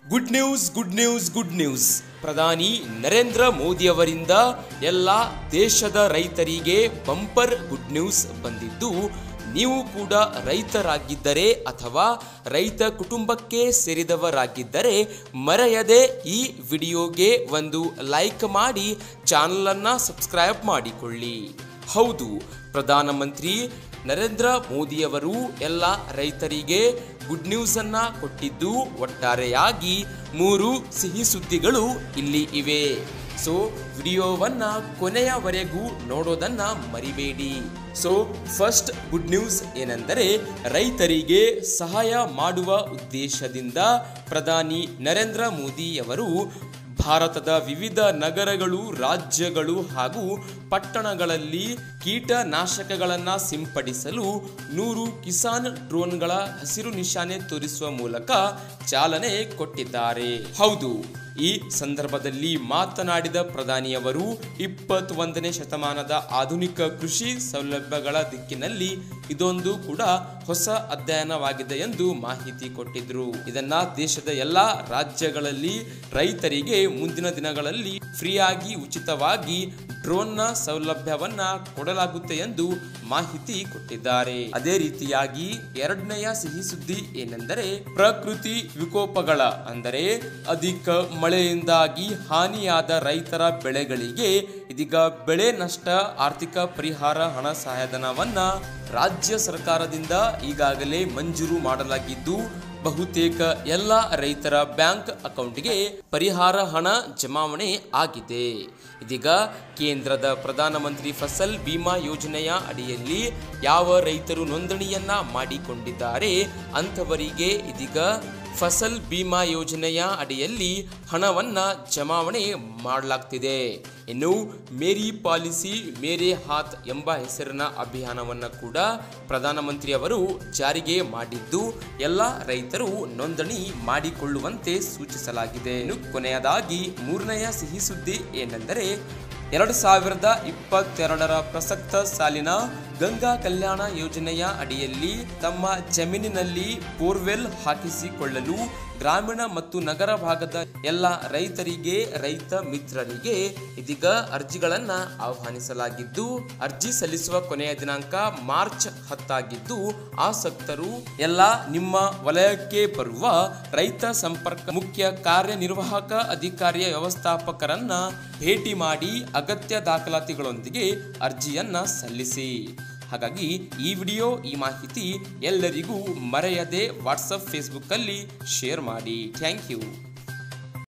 good news good news good news ಪ್ರಧಾನಿ ನರೇಂದ್ರ ಮೋದಿಯವರಿಂದ ಎಲ್ಲ ದೇಶದ ರೈತರಿಗೆ ಬಂಪರ್ ಗುಡ್ ನ್ಯೂಸ್ ಬಂದಿದ್ದು ನೀವು ಕೂಡ ರೈತರಾಗಿದ್ದರೆ ಅಥವಾ ರೈತ ಕುಟುಂಬಕ್ಕೆ ಸೇರಿದವರಾಗಿದ್ದರೆ ಮರೆಯದೆ ಈ ವಿಡಿಯೋಗೆ ಒಂದು ಲೈಕ್ ಮಾಡಿ ಚಾನಲನ್ನು ಸಬ್ಸ್ಕ್ರೈಬ್ ಮಾಡಿಕೊಳ್ಳಿ ಹೌದು ಪ್ರಧಾನಮಂತ್ರಿ ನರೇಂದ್ರ ಮೋದಿಯವರು ಎಲ್ಲ ರೈತರಿಗೆ ಗುಡ್ ನ್ಯೂಸ್ ಅನ್ನ ಕೊಟ್ಟಿದ್ದು ಒಟ್ಟಾರೆಯಾಗಿ ಮೂರು ಸಿಹಿ ಸುದ್ದಿಗಳು ಇಲ್ಲಿ ಇವೆ ಸೊ ವಿಡಿಯೋವನ್ನ ಕೊನೆಯವರೆಗೂ ನೋಡೋದನ್ನ ಮರಿಬೇಡಿ ಸೊ ಫಸ್ಟ್ ಗುಡ್ ನ್ಯೂಸ್ ಏನೆಂದರೆ ರೈತರಿಗೆ ಸಹಾಯ ಮಾಡುವ ಉದ್ದೇಶದಿಂದ ಪ್ರಧಾನಿ ನರೇಂದ್ರ ಮೋದಿಯವರು ಭಾರತದ ವಿವಿಧ ನಗರಗಳು ರಾಜ್ಯಗಳು ಹಾಗೂ ಪಟ್ಟಣಗಳಲ್ಲಿ ಕೀಟನಾಶಕಗಳನ್ನು ಸಿಂಪಡಿಸಲು ನೂರು ಕಿಸಾನ್ ಡ್ರೋನ್ಗಳ ಹಸಿರು ನಿಶಾನೆ ತೋರಿಸುವ ಮೂಲಕ ಚಾಲನೆ ಕೊಟ್ಟಿದ್ದಾರೆ ಹೌದು ಈ ಸಂದರ್ಭದಲ್ಲಿ ಮಾತನಾಡಿದ ಪ್ರಧಾನಿಯವರು ಇಪ್ಪತ್ತೊಂದನೇ ಶತಮಾನದ ಆಧುನಿಕ ಕೃಷಿ ಸೌಲಭ್ಯಗಳ ದಿಕ್ಕಿನಲ್ಲಿ ಇದೊಂದು ಕೂಡ ಹೊಸ ಅಧ್ಯಯನವಾಗಿದೆ ಎಂದು ಮಾಹಿತಿ ಕೊಟ್ಟಿದ್ರು ಇದನ್ನ ದೇಶದ ಎಲ್ಲಾ ರಾಜ್ಯಗಳಲ್ಲಿ ರೈತರಿಗೆ ಮುಂದಿನ ದಿನಗಳಲ್ಲಿ ಫ್ರೀಯಾಗಿ ಉಚಿತವಾಗಿ ಡ್ರೋನ್ನ ಸೌಲಭ್ಯವನ್ನ ಕೊಡಲಾಗುತ್ತೆ ಎಂದು ಮಾಹಿತಿ ಕೊಟ್ಟಿದ್ದಾರೆ ಅದೇ ರೀತಿಯಾಗಿ ಎರಡನೆಯ ಸಿಹಿ ಸುದ್ದಿ ಏನೆಂದರೆ ಪ್ರಕೃತಿ ವಿಕೋಪಗಳ ಅಂದರೆ ಅಧಿಕ ಮಳೆಯಿಂದಾಗಿ ಹಾನಿಯಾದ ರೈತರ ಬೆಳೆಗಳಿಗೆ ಇದೀಗ ಬೆಳೆ ನಷ್ಟ ಆರ್ಥಿಕ ಪರಿಹಾರ ಹಣ ಸಹಾಯಧನವನ್ನ ರಾಜ್ಯ ಸರ್ಕಾರದಿಂದ ಈಗಾಗಲೇ ಮಂಜೂರು ಮಾಡಲಾಗಿದ್ದು ಬಹುತೇಕ ಎಲ್ಲ ರೈತರ ಬ್ಯಾಂಕ್ ಅಕೌಂಟ್ಗೆ ಪರಿಹಾರ ಹಣ ಜಮಾವಣೆ ಆಗಿದೆ ಇದೀಗ ಕೇಂದ್ರದ ಪ್ರಧಾನಮಂತ್ರಿ ಫಸಲ್ ಬಿಮಾ ಯೋಜನೆಯ ಅಡಿಯಲ್ಲಿ ಯಾವ ರೈತರು ನೋಂದಣಿಯನ್ನ ಮಾಡಿಕೊಂಡಿದ್ದಾರೆ ಅಂಥವರಿಗೆ ಇದೀಗ ಫಸಲ್ ಬಿಮಾ ಯೋಜನೆಯ ಅಡಿಯಲ್ಲಿ ಹಣವನ್ನ ಜಮಾವಣೆ ಮಾಡಲಾಗ್ತಿದೆ ಇನ್ನು ಮೇರಿ ಪಾಲಿಸಿ ಮೇರೆ ಹಾತ್ ಎಂಬ ಹೆಸರಿನ ಅಭಿಯಾನವನ್ನು ಕೂಡ ಪ್ರಧಾನಮಂತ್ರಿ ಅವರು ಜಾರಿಗೆ ಮಾಡಿದ್ದು ಎಲ್ಲ ರೈತರು ನೋಂದಣಿ ಮಾಡಿಕೊಳ್ಳುವಂತೆ ಸೂಚಿಸಲಾಗಿದೆ ಇನ್ನು ಕೊನೆಯದಾಗಿ ಮೂರನೆಯ ಸಿಹಿ ಸುದ್ದಿ ಏನೆಂದರೆ ಎರಡು ಸಾವಿರದ ಇಪ್ಪತ್ತೆರಡರ ಪ್ರಸಕ್ತ ಸಾಲಿನ ಗಂಗಾ ಕಲ್ಯಾಣ ಯೋಜನೆಯ ಅಡಿಯಲ್ಲಿ ತಮ್ಮ ಜಮೀನಿನಲ್ಲಿ ಬೋರ್ವೆಲ್ ಹಾಕಿಸಿಕೊಳ್ಳಲು ಗ್ರಾಮೀಣ ಮತ್ತು ನಗರ ಭಾಗದ ಎಲ್ಲ ರೈತರಿಗೆ ರೈತ ಮಿತ್ರರಿಗೆ ಇದೀಗ ಅರ್ಜಿಗಳನ್ನ ಆಹ್ವಾನಿಸಲಾಗಿದ್ದು ಅರ್ಜಿ ಸಲ್ಲಿಸುವ ಕೊನೆಯ ದಿನಾಂಕ ಮಾರ್ಚ್ ಹತ್ತಾಗಿದ್ದು ಆಸಕ್ತರು ಎಲ್ಲ ನಿಮ್ಮ ವಲಯಕ್ಕೆ ಬರುವ ರೈತ ಸಂಪರ್ಕ ಮುಖ್ಯ ಕಾರ್ಯನಿರ್ವಾಹಕ ಅಧಿಕಾರಿಯ ವ್ಯವಸ್ಥಾಪಕರನ್ನ ಭೇಟಿ ಮಾಡಿ ಅಗತ್ಯ ದಾಖಲಾತಿಗಳೊಂದಿಗೆ ಅರ್ಜಿಯನ್ನ ಸಲ್ಲಿಸಿ ಹಾಗಾಗಿ ಈ ವಿಡಿಯೋ ಈ ಮಾಹಿತಿ ಎಲ್ಲರಿಗೂ ಮರೆಯದೆ ವಾಟ್ಸಪ್ ಫೇಸ್ಬುಕ್ಕಲ್ಲಿ ಶೇರ್ ಮಾಡಿ ಥ್ಯಾಂಕ್ ಯು